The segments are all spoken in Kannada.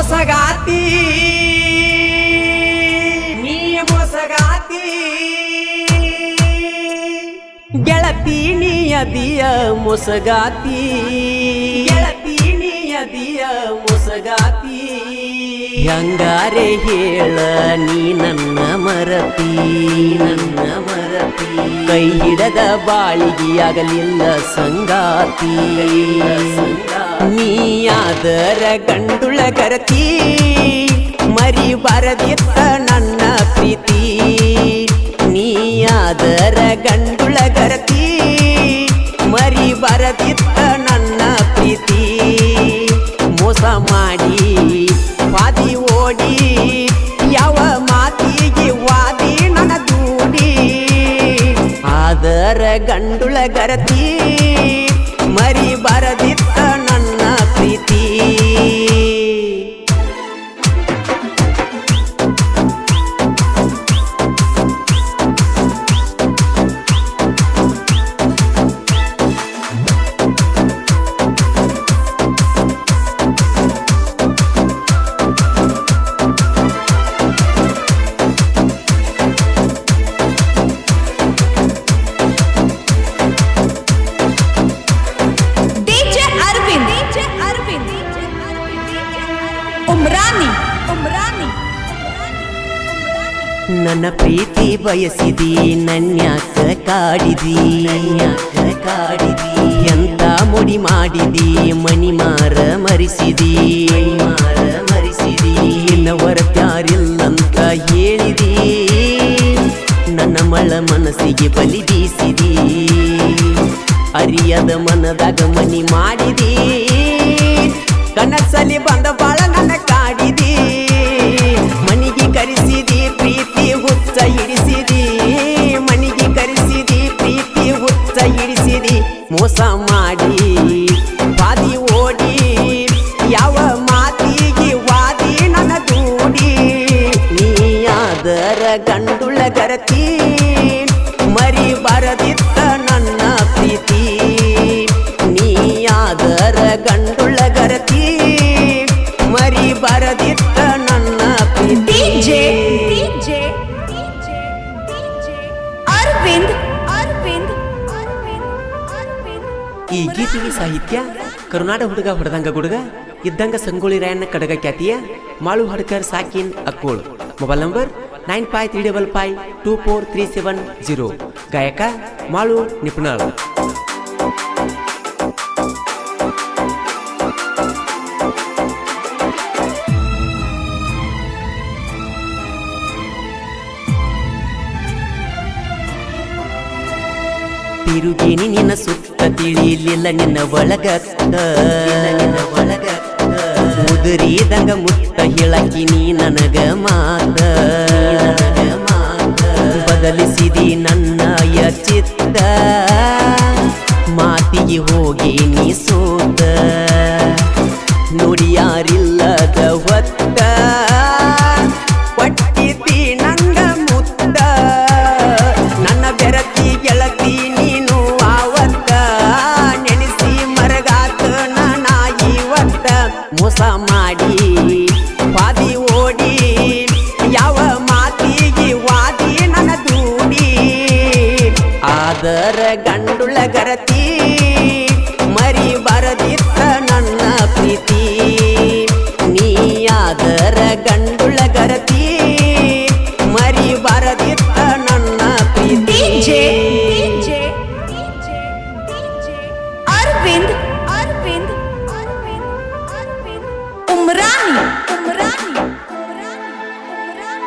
ಮೋಸಗಾತಿ ನೀ ಮೋಸಗಾತಿ ಗೆಳತಿ ನೀಯದಿಯ ಮೋಸಗಾತಿ ಗೆಳತಿ ನೀಯದಿಯ ಮೋಸಗಾತಿ ಹೆಂಗಾರೆ ಹೇಳ ನೀ ನನ್ನ ಮರತಿ ನನ್ನ ಮರತಿ ಕೈ ಹಿಡದ ಬಾಳಿಗೆಯಾಗಲಿಲ್ಲ ಸಂಗಾತಿ ನೀಯಾದರ ಗಂಡುಳ ಗರತಿ ಮರಿ ಬರದಿತ್ತ ನನ್ನ ಪ್ರೀತಿ ನೀಯಾದರ ಗಂಡುಳ ಗರತಿ ಮರಿ ಬರದಿತ್ತ ನನ್ನ ಪ್ರೀತಿ ಮೋಸ ಮಾಡಿ ವಾದಿ ಓಡಿ ಯಾವ ಮಾತಿಗೆ ವಾದಿ ನನ್ನ ದೂಡಿ ಆದರ ಗಂಡುಳ ಗರತಿ ಮರಿ ಬರದಿತ್ತ ನನ್ನ ಪ್ರೀತಿ DJ Arvind. DJ Arvind. Umrani. Umrani. ನನ್ನ ಪ್ರೀತಿ ಬಯಸಿದಿ ನನ್ಯಾಕ ಕಾಡಿದಿ ನನ್ಯಾಕ ಕಾಡಿದಿ ಎಂತ ಮುಡಿ ಮಾಡಿದಿ ಮಣಿ ಮಾರ ಮರಿಸಿದಿ ಮಾರ ಮರಿಸಿದಿ ಇನ್ನವರ ಪ್ಯಾರಿಲ್ಲಂತ ಹೇಳಿದಿ ನನ್ನ ಮಳ ಮನಸ್ಸಿಗೆ ಬಲಿ ಬೀಸಿದಿ ಅರಿಯದ ಮನದಾಗ ಮನಿ ಮಾಡಿದಿ ಕನಸಲಿ ಬಂದ ಬಾಳ ನನ್ನ ಕಾಡಿದಿ ಮನಿಗೆ ಕರೆಸಿದಿ ಪ್ರೀತಿ ಹುಚ್ಚ ಇಡಿಸಿದಿ ಮನಿಗೆ ಕರೆಸಿದಿ ಪ್ರೀತಿ ಹುಚ್ಚ ಇಡಿಸಿದಿ ಮೋಸ ಮಾಡಿ ಬಾದಿ ಓಡಿ ಯಾವ ಮಾತಿಗೆ ವಾದಿ ನನ್ನ ದೂಡಿ ನೀಯಾದರ ಗಂಡುಳ ಗರತಿ ಮರಿ ಬರದಿತ್ತ ನನ್ನ ಪ್ರೀತಿ ನೀಯಾದರ ಗಂಡುಳ ಗರತಿ ಮರಿ ಬರದಿತ್ತ ನನ್ನ ಪ್ರೀತಿ DJ. DJ. DJ. DJ. Arvind. Arvind. Arvind. Arvind. ಈ ಗೀತೆಗೆ ಸಾಹಿತ್ಯ ಕರುನಾಡ ಹುಡುಗ ಹೊಡೆದಂಗ ಗುಡುಗ ಇದ್ದಂಗ ಸಂಗೊಳ್ಳಿ ರಾಯಣ್ಣ ಕಡಗ ಖ್ಯಾತಿಯ ಮಾಳು ಹಡ್ಕರ್ ಸಾಕಿನ್ Akkol mobile number nine five three double five two four three seven zero ಗಾಯಕ ಮಾಳು ನಿಪುಣಾಳ್ ತಿರುಗಿನಿ ನಿನ್ನ ಸುತ್ತ ತಿಳಿಲಿಲ್ಲ ನಿನ್ನ ಒಳಗತ್ತ ನಿನ್ನ ಒಳಗತ್ತ ಉದುರಿದಂಗ ಮುತ್ತ ಹೇಳಕಿ ನೀ ನನಗ ಮಾತ ನನಗ ಮಾತ ಬದಲಿಸಿದಿ ನನ್ನ ಚಿತ್ತ ಮಾತಿಗೆ ಹೋಗಿ ನೀ ಸೋತ ನುಡಿಯಾರಿಲ್ಲದ ಹೊತ್ತ ಕೊಟ್ಟಿದ್ದಿ ನಂಗ ಮುತ್ತ ನನ್ನ ಬೆರತಿ ಗೆಳತಿ ನೀನು ಆವತ್ತ ನೆನೆಸಿ ಮರಗಾತ ನಾನ ಇವತ್ತ ಮೋಸ ಮಾಡಿ ಪಾದಿ ಓಡಿ ಯಾವ ಮಾತಿಗೆ ವಾದಿ ನನ್ನ ದೂಡಿ ಆದರ ಗಂಡುಳ ಗರತಿ ಮರಿ ಬರದಿತ್ತ ನನ್ನ ಪ್ರೀತಿ ನೀಯಾದರ ಗಂಡುಳ ಗರತಿ ಮರಿ ಬರದಿತ್ತ ನನ್ನ ಪ್ರೀತಿ DJ. DJ. DJ. DJ. Arvind. Arvind. Arvind. Arvind. Umrani. Umrani. Umrani. Umrani.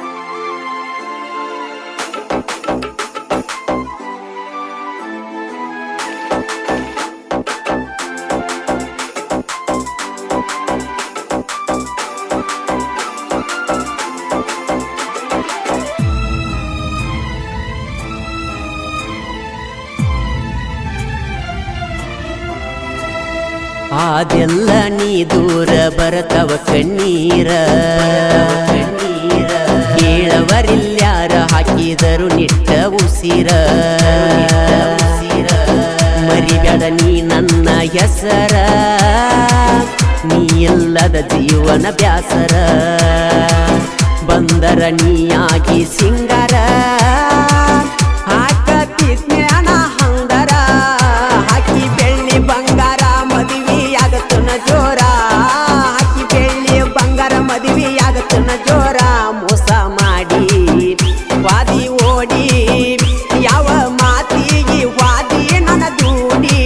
ಅದೆಲ್ಲ ನೀ ದೂರ ಬರತವ ಕಣ್ಣೀರ ಕಣ್ಣೀರ ಕೇಳವರಿಲ್ಯಾರ ಹಾಕಿದರು ನಿಟ್ಟ ಉಸಿರ ಮರಿಬೇಡ ನೀ ನನ್ನ ಹೆಸರ ನೀ ಇಲ್ಲದ ಜೀವನ ಬ್ಯಾಸರ ಬಂದರ ನೀಯಾಗಿ ಸಿಂಗಾರ ಹಾಕತಿ ಜ್ಞಾನ ಹಂದರ ಹಾಕಿ ಬೆಳ್ಳಿ ಬಂಗಾರ ಮದುವೆ ಆಗತ್ತನ ಜೋರ ಹಾಕಿ ಬೆಳ್ಳಿ ಬಂಗಾರ ಮದುವೆ ಆಗತ್ತನ ಜೋರ ಮೋಸ ಮಾಡಿ ವಾದಿ ಓಡಿ ಯಾವ ಮಾತಿಗೆ ವಾದಿ ನನ್ನ ದೂಡಿ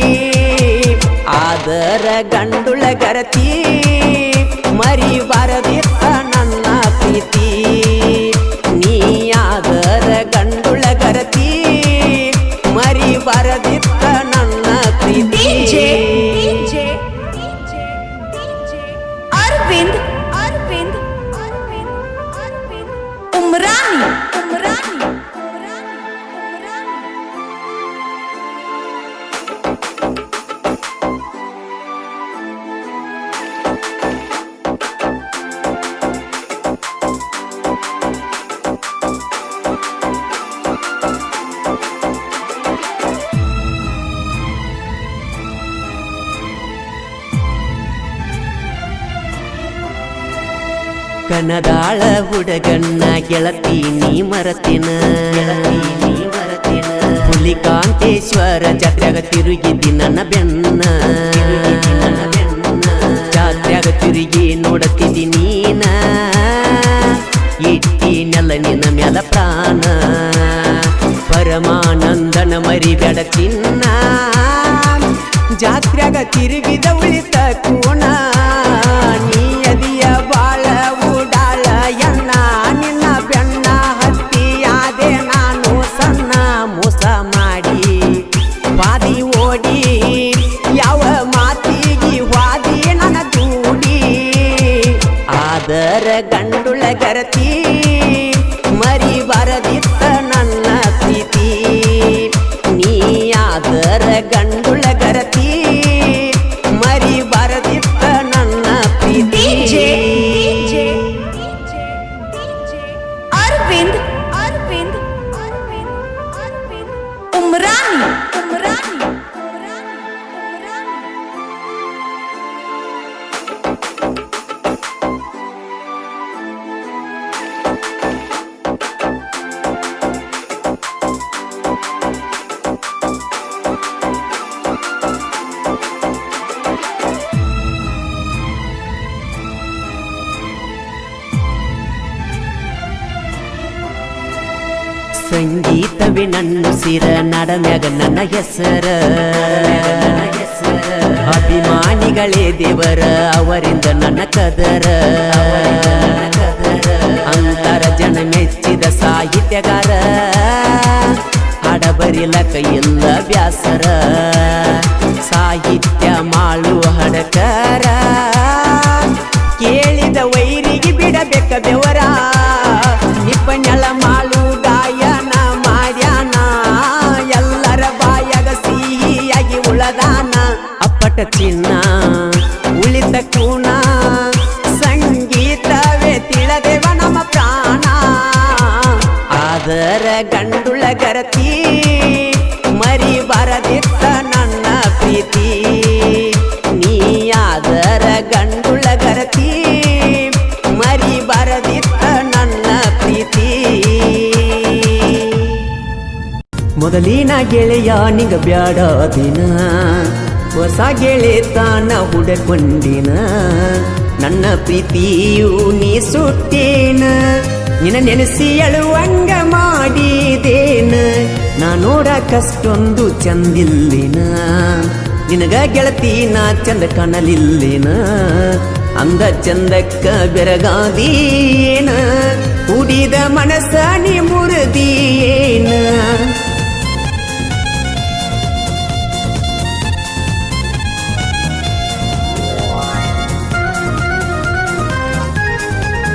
ಆದರ ಗಂಡುಳ ಗರತಿ ಮರಿಬಾರದಿತ್ತ ನನ್ನ ಪ್ರೀತಿ ನೀ ಆದರ ಗಂಡುಳ ಗರತಿ ಮರಿಬಾರದಿತ್ತ ನನ್ನ ಪ್ರೀತಿ DJ, DJ, DJ, DJ. Arvind, Arvind, Arvind, Arvind. Umrani, Umrani, Umrani, Umrani. ಕನದಾಳ ಹುಡುಗನ್ನ ಗೆಳತಿ ನೀ ಮರತಿನ ಗೆಳತಿ ನೀ ಮರತಿನ ಹುಲಿಕಾಂತೇಶ್ವರ ಜಾತ್ರೆಗ ತಿರುಗಿದ್ದಿ ನನ್ನ ಬೆನ್ನ ನನ್ನ ಬೆನ್ನ ಜಾತ್ರೆಗ ತಿರುಗಿ ನೋಡತಿದ್ದಿ ನೀನ ಇಟ್ಟಿ ನೆಲ ನಿನ್ನ ಮ್ಯಾಲ ಪ್ರಾಣ ಪರಮಾನಂದನ ಮರಿಬೇಡ ಚಿನ್ನ ಜಾತ್ರೆಗ ತಿರುಗಿದ ಉಳಿತ ಕೂಣ ನೀ ಅದಿಯ ಬಾಳ ಉಡಾಳ ಎಣ್ಣ ನಿನ್ನ ಬೆಣ್ಣ ಹತ್ತಿಯಾದೆ ನಾನು ಸಣ್ಣ ಮೋಸ ಮಾಡಿ ವಾದಿ ಓಡಿ ಯಾವ ಮಾತಿಗೆ ವಾದಿ ನನ್ನ ದೂಡಿ ಆದರ ಗಂಡುಳ ಗರತಿ ಮರಿ ಬರದಿತ್ತ ನನ್ನ ಪ್ರೀತಿ ನೀ ಆದರ ಗಂಡುಳ ಗರತಿ ಮರಿ ಬರದಿತ್ತ ನನ್ನ ಪ್ರೀತಿ DJ, DJ, DJ, DJ. Arvind, Arvind, Arvind, Arvind. Umrani, Umrani, Umrani, Umrani. ಸಂಗೀತವೇ ನನ್ನ ಸಿರ ನಡಮ್ಯಾಗ ನನ್ನ ಹೆಸರ ಅಭಿಮಾನಿಗಳೇ ದೇವರ ಅವರಿಂದ ನನ್ನ ಕದರ ಅಂತರ ಜನ ಮೆಚ್ಚಿದ ಸಾಹಿತ್ಯಗಾರ ಹಾಡ ಬರಿಲಕ ಇಲ್ಲ ಬ್ಯಾಸರ ಸಾಹಿತ್ಯ ಮಾಳು ಹಡಕರ ಕೇಳಿದ ವೈರಿಗೆ ಬಿಡಬೇಕ ಬೆವರ ನಿಪ್ಪನೆಳ ಮಾಳು ಗಾಯನ ಮಾಡ್ಯಾನ ಎಲ್ಲರ ಬಾಯಾಗ ಸಿಹಿಯಾಗಿ ಉಳದಾನ ಅಪ್ಪಟ ಚಿನ್ನ ಉಳಿತ ಕೂಣ ಸಂಗೀತವೇ ತಿಳದೇವ ನಮ್ಮ ಪ್ರಾಣ ಆದರ ಗಂಡುಳ ಗರತಿ ಮರಿ ಬರದಿತ್ತ ನನ್ನ ಪ್ರೀತಿ ನೀ ಆದರ ಗಂಡುಳ ಗರತಿ ಮರಿ ಬರದಿತ್ತ ನನ್ನ ಪ್ರೀತಿ ಮೊದಲಿನ ಗೆಳೆಯ ನಿಂಗ ಬ್ಯಾಡ ದಿನ ಹೊಸ ಗೆಳೆತಾನ ಹುಡಕೊಂಡಿನ ನನ್ನ ಪ್ರೀತಿಯು ನೀ ಸುಟ್ಟೇನ ನಿನ್ನ ನೆನೆಸಿ ಅಳುವಂಗ ಮಾಡಿದೇನ ನಾ ನೋಡಕಷ್ಟೊಂದು ಚಂದಿಲ್ಲಿನ ನಿನಗ ಗೆಳತಿ ನಾ ಚಂದ ಕಾಣಲಿಲ್ಲಿನ ಅಂದ ಚಂದಕ್ಕ ಬೆರಗಾದೀನ ಕುಡಿದ ಮನಸ್ಸ ನೀ ಮುರಿದೀನ